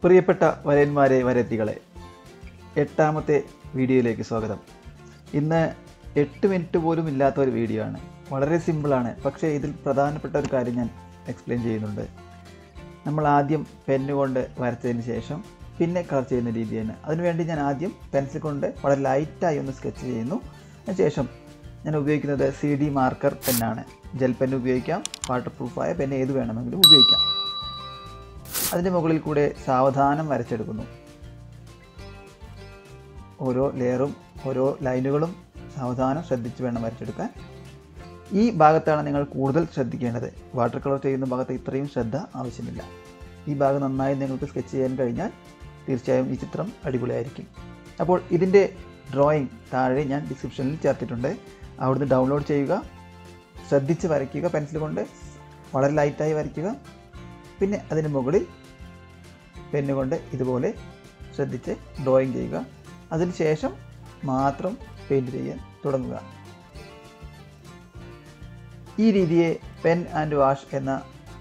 പ്രിയപ്പെട്ട വരയന്മാരെ വരത്തികളെ എട്ടാമത്തെ വീഡിയോയിലേക്ക് സ്വാഗതം ഇന്ന് എട്ട് മിനിറ്റ് പോലും ഇല്ലാത്ത ഒരു വീഡിയോ ആണ് വളരെ സിമ്പിളാണ് പക്ഷേ ഇതിൽ പ്രധാനപ്പെട്ട ഒരു കാര്യം ഞാൻ എക്സ്പ്ലെയിൻ ചെയ്യുന്നുണ്ട് നമ്മൾ ആദ്യം പെന്ന് കൊണ്ട് വരച്ചതിന് ശേഷം പിന്നെ കളർ ചെയ്യുന്ന രീതിയാണ് അതിനുവേണ്ടി ഞാൻ ആദ്യം പെൻസിൽ കൊണ്ട് വളരെ ലൈറ്റായി ഒന്ന് സ്കെച്ച് ചെയ്യുന്നു അതിനുശേഷം ഞാൻ ഉപയോഗിക്കുന്നത് സി ഡി മാർക്കർ പെന്നാണ് ജെൽ പെൻ ഉപയോഗിക്കാം വാട്ടർ പ്രൂഫായ പെൻ ഏത് വേണമെങ്കിലും ഉപയോഗിക്കാം അതിൻ്റെ മുകളിൽ കൂടെ സാവധാനം വരച്ചെടുക്കുന്നു ഓരോ ലെയറും ഓരോ ലൈനുകളും സാവധാനം ശ്രദ്ധിച്ച് വേണം വരച്ചെടുക്കാൻ ഈ ഭാഗത്താണ് നിങ്ങൾ കൂടുതൽ ശ്രദ്ധിക്കേണ്ടത് വാട്ടർ കളർ ചെയ്യുന്ന ഭാഗത്ത് ഇത്രയും ശ്രദ്ധ ആവശ്യമില്ല ഈ ഭാഗം നന്നായി നിങ്ങൾക്ക് സ്കെച്ച് ചെയ്യാൻ കഴിഞ്ഞാൽ തീർച്ചയായും ഈ ചിത്രം അടിപൊളിയായിരിക്കും അപ്പോൾ ഇതിൻ്റെ ഡ്രോയിങ് താഴെ ഞാൻ ഡിസ്ക്രിപ്ഷനിൽ ചേർത്തിട്ടുണ്ട് അവിടുന്ന് ഡൗൺലോഡ് ചെയ്യുക ശ്രദ്ധിച്ച് വരയ്ക്കുക പെൻസിൽ കൊണ്ട് വളരെ ലൈറ്റായി വരയ്ക്കുക പിന്നെ അതിന് മുകളിൽ പെന്ന് കൊണ്ട് ഇതുപോലെ ശ്രദ്ധിച്ച് ഡ്രോയിങ് ചെയ്യുക അതിനുശേഷം മാത്രം പെയിൻറ് ചെയ്യാൻ തുടങ്ങുക ഈ രീതിയെ പെൻ ആൻഡ് വാഷ് എന്ന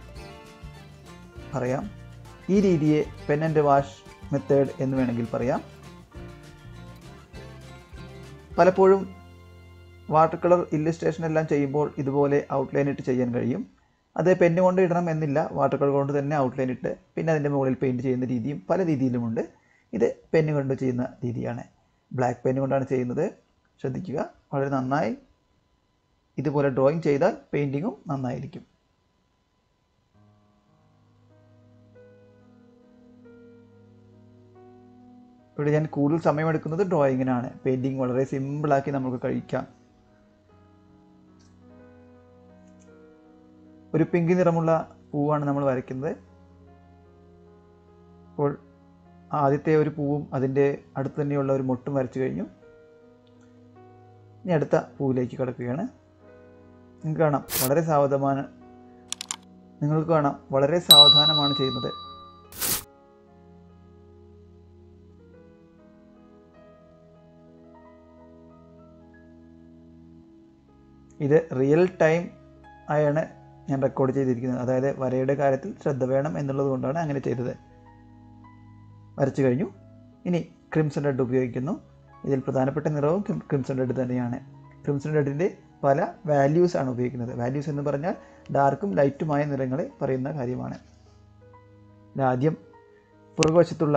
പറയാം ഈ രീതിയെ പെൻ ആൻഡ് വാഷ് മെത്തേഡ് എന്ന് വേണമെങ്കിൽ പറയാം പലപ്പോഴും വാട്ടർ കളർ ഇല്ലുസ്ട്രേഷൻ എല്ലാം ചെയ്യുമ്പോൾ ഇതുപോലെ ഔട്ട്ലൈൻ ഇട്ട് ചെയ്യാൻ കഴിയും അത് പെന്ന് കൊണ്ട് ഇടണം എന്നില്ല വാട്ടർ കളർ കൊണ്ട് തന്നെ ഔട്ട്ലൈൻ ഇട്ട് പിന്നെ അതിൻ്റെ മുകളിൽ പെയിൻറ് ചെയ്യുന്ന രീതിയും പല രീതിയിലുമുണ്ട് ഇത് പെന്ന് കൊണ്ട് ചെയ്യുന്ന രീതിയാണ് ബ്ലാക്ക് പെന്ന് കൊണ്ടാണ് ചെയ്യുന്നത് ശ്രദ്ധിക്കുക വളരെ നന്നായി ഇതുപോലെ ഡ്രോയിങ് ചെയ്താൽ പെയിൻറ്റിങ്ങും നന്നായിരിക്കും ഇവിടെ ഞാൻ കൂടുതൽ സമയമെടുക്കുന്നത് ഡ്രോയിങ്ങിനാണ് പെയിൻറ്റിങ് വളരെ സിമ്പിളാക്കി നമുക്ക് കഴിക്കാം ഒരു പിങ്ക് നിറമുള്ള പൂവാണ് നമ്മൾ വരയ്ക്കുന്നത് അപ്പോൾ ആദ്യത്തെ ഒരു പൂവും അതിൻ്റെ അടുത്ത് തന്നെയുള്ള ഒരു മൊട്ടും വരച്ചു കഴിഞ്ഞു ഇനി അടുത്ത പൂവിലേക്ക് കിടക്കുകയാണ് നിങ്ങൾക്ക് കാണാം വളരെ സാവധാനം നിങ്ങൾക്ക് കാണാം വളരെ സാവധാനമാണ് ചെയ്യുന്നത് ഇത് റിയൽ ടൈം ആയാണ് ഞാൻ റെക്കോർഡ് ചെയ്തിരിക്കുന്നത് അതായത് വരയുടെ കാര്യത്തിൽ ശ്രദ്ധ വേണം എന്നുള്ളത് കൊണ്ടാണ് അങ്ങനെ ചെയ്തത് വരച്ചു കഴിഞ്ഞു ഇനി ക്രിംസൺ റെഡ് ഉപയോഗിക്കുന്നു ഇതിൽ പ്രധാനപ്പെട്ട നിറവും ക്രിംസൺ റെഡ് തന്നെയാണ് ക്രിംസൺ റെഡിൻ്റെ പല വാല്യൂസ് ആണ് ഉപയോഗിക്കുന്നത് വാല്യൂസ് എന്ന് പറഞ്ഞാൽ ഡാർക്കും ലൈറ്റുമായ നിറങ്ങളെ പറയുന്ന കാര്യമാണ് ആദ്യം പുറകുവശത്തുള്ള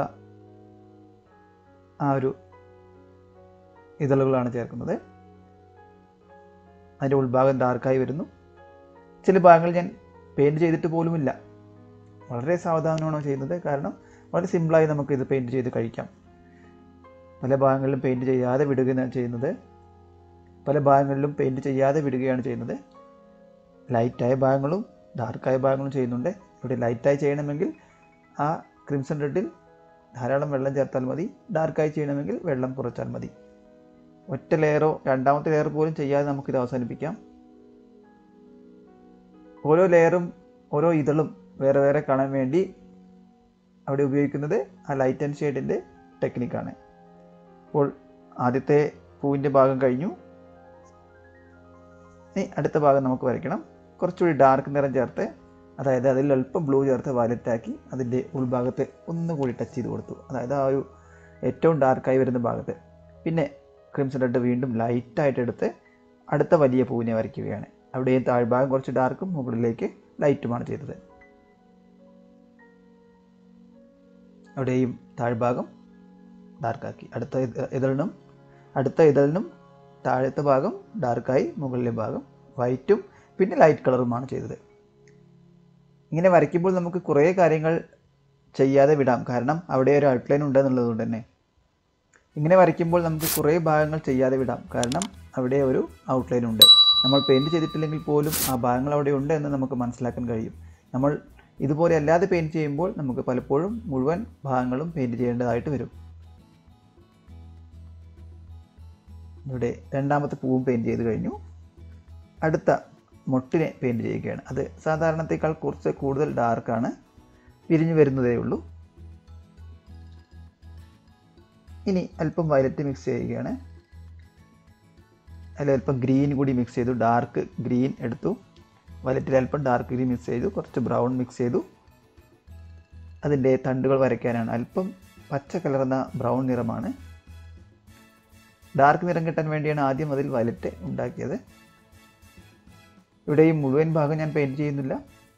ആ ഒരു ഇതളുകളാണ് ചേർക്കുന്നത് അതിൻ്റെ ഉൾഭാഗം ഡാർക്കായി വരുന്നു ചില ഭാഗങ്ങൾ ഞാൻ പെയിൻറ് ചെയ്തിട്ട് പോലുമില്ല വളരെ സാവധാനമാണ് ചെയ്യുന്നത് കാരണം വളരെ സിമ്പിളായി നമുക്ക് ഇത് പെയിൻറ് ചെയ്ത് കഴിക്കാം പല ഭാഗങ്ങളിലും പെയിൻറ് ചെയ്യാതെ വിടുകയാണ് ചെയ്യുന്നത് പല ഭാഗങ്ങളിലും പെയിൻറ് ചെയ്യാതെ വിടുകയാണ് ചെയ്യുന്നത് ലൈറ്റായ ഭാഗങ്ങളും ഡാർക്കായ ഭാഗങ്ങളും ചെയ്യുന്നുണ്ട് ഇവിടെ ലൈറ്റായി ചെയ്യണമെങ്കിൽ ആ ക്രിംസൺ റെഡിൽ ധാരാളം വെള്ളം ചേർത്താൽ മതി ഡാർക്കായി ചെയ്യണമെങ്കിൽ വെള്ളം കുറച്ചാൽ മതി ഒറ്റ ലെയറോ രണ്ടാമത്തെ ലെയർ പോലും ചെയ്യാതെ നമുക്കിത് അവസാനിപ്പിക്കാം ഓരോ ലെയറും ഓരോ ഇതളും വേറെ വേറെ കാണാൻ വേണ്ടി അവിടെ ഉപയോഗിക്കുന്നത് ആ ലൈറ്റ് ആൻഡ് ഷെയ്ഡിൻ്റെ ടെക്നിക്കാണ് അപ്പോൾ ആദ്യത്തെ പൂവിൻ്റെ ഭാഗം കഴിഞ്ഞു ഇനി അടുത്ത ഭാഗം നമുക്ക് വരയ്ക്കണം കുറച്ചുകൂടി ഡാർക്ക് നിറം ചേർത്ത് അതായത് അതിൽ അല്പം ബ്ലൂ ചേർത്ത് വയലറ്റാക്കി അതിൻ്റെ ഉൾഭാഗത്ത് ഒന്നുകൂടി ടച്ച് ചെയ്ത് കൊടുത്തു അതായത് ആ ഒരു ഏറ്റവും ഡാർക്കായി വരുന്ന ഭാഗത്ത് പിന്നെ ക്രിംസൺ റെഡ് വീണ്ടും ലൈറ്റായിട്ട് എടുത്ത് അടുത്ത വലിയ പൂവിനെ വരയ്ക്കുകയാണ് അവിടെയും താഴ്ഭാഗം കുറച്ച് ഡാർക്കും മുകളിലേക്ക് ലൈറ്റുമാണ് ചെയ്തത് അവിടെയും താഴ്ഭാഗം ഡാർക്കാക്കി അടുത്ത ഇതളിനും അടുത്ത ഇതളിനും താഴത്തെ ഭാഗം ഡാർക്കായി മുകളിലെ ഭാഗം വൈറ്റും പിന്നെ ലൈറ്റ് കളറുമാണ് ചെയ്തത് ഇങ്ങനെ വരയ്ക്കുമ്പോൾ നമുക്ക് കുറേ കാര്യങ്ങൾ ചെയ്യാതെ വിടാം കാരണം അവിടെ ഒരു ഔട്ട്ലൈൻ ഉണ്ട് എന്നുള്ളത് കൊണ്ട് തന്നെ ഇങ്ങനെ വരയ്ക്കുമ്പോൾ നമുക്ക് കുറേ ഭാഗങ്ങൾ ചെയ്യാതെ വിടാം കാരണം അവിടെ ഒരു ഔട്ട്ലൈൻ ഉണ്ട് നമ്മൾ പെയിൻറ് ചെയ്തിട്ടില്ലെങ്കിൽ പോലും ആ ഭാഗങ്ങൾ അവിടെ ഉണ്ട് എന്ന് നമുക്ക് മനസ്സിലാക്കാൻ കഴിയും നമ്മൾ ഇതുപോലെ അല്ലാതെ പെയിൻറ് ചെയ്യുമ്പോൾ നമുക്ക് പലപ്പോഴും മുഴുവൻ ഭാഗങ്ങളും പെയിൻറ് ചെയ്യേണ്ടതായിട്ട് വരും ഇവിടെ രണ്ടാമത്തെ പൂവും പെയിൻറ് ചെയ്ത് കഴിഞ്ഞു അടുത്ത മൊട്ടിനെ പെയിൻറ് ചെയ്യുകയാണ് അത് സാധാരണത്തേക്കാൾ കുറച്ച് കൂടുതൽ ഡാർക്കാണ് പിരിഞ്ഞു വരുന്നതേ ഉള്ളൂ ഇനി അല്പം വയലറ്റ് മിക്സ് ചെയ്യുകയാണ് അതിൽ അല്പം ഗ്രീൻ കൂടി മിക്സ് ചെയ്തു ഡാർക്ക് ഗ്രീൻ എടുത്തു വയലറ്റിൽ അല്പം ഡാർക്ക് ഗ്രീൻ മിക്സ് ചെയ്തു കുറച്ച് ബ്രൗൺ മിക്സ് ചെയ്തു അതിൻ്റെ തണ്ടുകൾ വരയ്ക്കാനാണ് അല്പം പച്ച കലർന്ന ബ്രൗൺ നിറമാണ് ഡാർക്ക് നിറം കിട്ടാൻ വേണ്ടിയാണ് ആദ്യം അതിൽ വയലറ്റ് ഉണ്ടാക്കിയത് ഇവിടെ ഈ മുഴുവൻ ഭാഗം ഞാൻ പെയിൻറ് ചെയ്യുന്നില്ല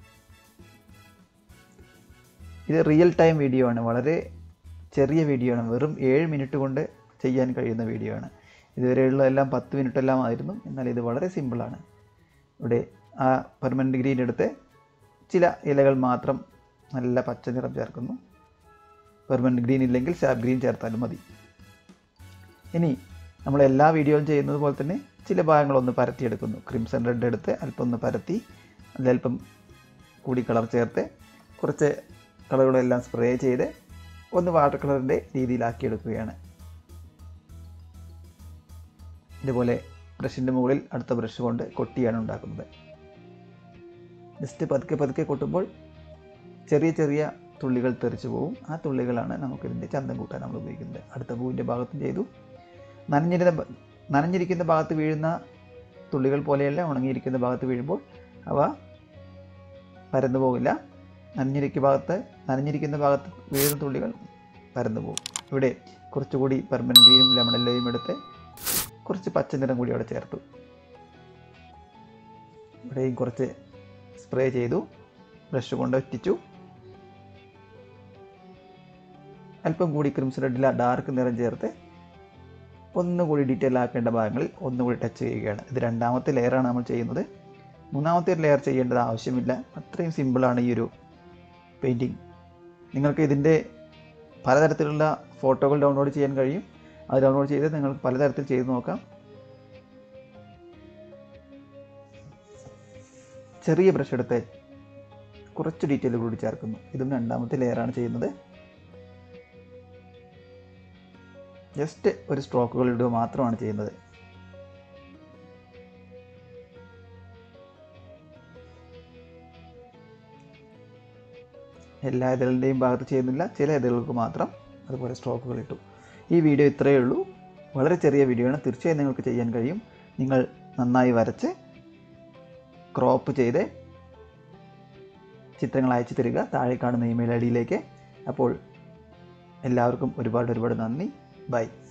ഇത് റിയൽ ടൈം വീഡിയോ ആണ് വളരെ ചെറിയ വീഡിയോ ആണ് വെറും ഏഴ് മിനിറ്റ് കൊണ്ട് ചെയ്യാൻ കഴിയുന്ന വീഡിയോ ആണ് ഇതുവരെയുള്ള എല്ലാം പത്ത് മിനിറ്റ് എല്ലാം ആയിരുന്നു എന്നാൽ ഇത് വളരെ സിമ്പിളാണ് ഇവിടെ ആ പെർമനൻറ്റ് ഗ്രീൻ എടുത്ത് ചില ഇലകൾ മാത്രം നല്ല പച്ച നിറം ചേർക്കുന്നു പെർമനൻറ്റ് ഗ്രീൻ ഇല്ലെങ്കിൽ സാബ് ഗ്രീൻ ചേർത്താലും മതി ഇനി നമ്മൾ എല്ലാ വീഡിയോയും ചെയ്യുന്നത് പോലെ തന്നെ ചില ഭാഗങ്ങളൊന്ന് പരത്തിയെടുക്കുന്നു ക്രിംസൺ റെഡ് എടുത്ത് അല്പം ഒന്ന് പരത്തി അതിലല്പം കൂടി കളർ ചേർത്ത് കുറച്ച് കളറുകളെല്ലാം സ്പ്രേ ചെയ്ത് ഒന്ന് വാട്ടർ കളറിൻ്റെ രീതിയിലാക്കി എടുക്കുകയാണ് ഇതുപോലെ ബ്രഷിൻ്റെ മുകളിൽ അടുത്ത ബ്രഷ് കൊണ്ട് കൊട്ടിയാണ് ഉണ്ടാക്കുന്നത് ജസ്റ്റ് പതുക്കെ പതുക്കെ കൊട്ടുമ്പോൾ ചെറിയ ചെറിയ തുള്ളികൾ തെറിച്ചു പോകും ആ തുള്ളികളാണ് നമുക്കിതിൻ്റെ ചന്തം കൂട്ടാൻ നമ്മൾ ഉപയോഗിക്കുന്നത് അടുത്ത പൂവിൻ്റെ ഭാഗത്തും ചെയ്തു നനഞ്ഞിരുന്ന ഭ- നനഞ്ഞിരിക്കുന്ന ഭാഗത്ത് വീഴുന്ന തുള്ളികൾ പോലെയല്ല ഉണങ്ങിയിരിക്കുന്ന ഭാഗത്ത് വീഴുമ്പോൾ അവ പരന്നു പോകില്ല നനഞ്ഞിരിക്കുന്ന ഭാഗത്ത് നനഞ്ഞിരിക്കുന്ന ഭാഗത്ത് വീഴുന്ന തുള്ളികൾ പരന്നു പോകും ഇവിടെ കുറച്ചുകൂടി പെർമനൻ്റ് ഗ്രീനും ലെമൺ യെല്ലോയും എടുത്ത് കുറച്ച് പച്ച നിറം കൂടി അവിടെ ചേർത്തു ഇവിടെയും കുറച്ച് സ്പ്രേ ചെയ്തു ബ്രഷ് കൊണ്ട് ഒറ്റിച്ചു അല്പം കൂടി ക്രിംസ് റെഡിൽ ഡാർക്ക് നിറം ചേർത്ത് ഒന്നുകൂടി ഡീറ്റെയിൽ ആക്കേണ്ട ഭാഗങ്ങളിൽ ഒന്നുകൂടി ടച്ച് ചെയ്യുകയാണ് ഇത് രണ്ടാമത്തെ ലെയറാണ് നമ്മൾ ചെയ്യുന്നത് മൂന്നാമത്തെ ലെയർ ചെയ്യേണ്ടത് ആവശ്യമില്ല അത്രയും സിമ്പിളാണ് ഈ ഒരു പെയിൻറ്റിങ് നിങ്ങൾക്ക് ഇതിൻ്റെ പലതരത്തിലുള്ള ഫോട്ടോകൾ ഡൗൺലോഡ് ചെയ്യാൻ കഴിയും അത് ഡൗൺലോഡ് ചെയ്ത് നിങ്ങൾക്ക് പലതരത്തിൽ ചെയ്ത് നോക്കാം ചെറിയ ബ്രഷ് എടുത്ത് കുറച്ച് ഡീറ്റെയിൽ കൂടി ചേർക്കുന്നു ഇതും രണ്ടാമത്തെ ലെയറാണ് ചെയ്യുന്നത് ജസ്റ്റ് ഒരു സ്ട്രോക്കുകൾ ഇടുക മാത്രമാണ് ചെയ്യുന്നത് എല്ലാ ഇതളിൻ്റെയും ഭാഗത്ത് ചെയ്യുന്നില്ല ചില ഇതളുകൾക്ക് മാത്രം അതുപോലെ സ്ട്രോക്കുകൾ ഇട്ടു ഈ വീഡിയോ ഇത്രയേ ഉള്ളൂ വളരെ ചെറിയ വീഡിയോ ആണ് തീർച്ചയായും നിങ്ങൾക്ക് ചെയ്യാൻ കഴിയും നിങ്ങൾ നന്നായി വരച്ച് ക്രോപ്പ് ചെയ്ത് ചിത്രങ്ങൾ അയച്ചു തരിക താഴെ കാണുന്ന ഇമെയിൽ ഐ ഡിയിലേക്ക് അപ്പോൾ എല്ലാവർക്കും ഒരുപാട് ഒരുപാട് നന്ദി ബൈ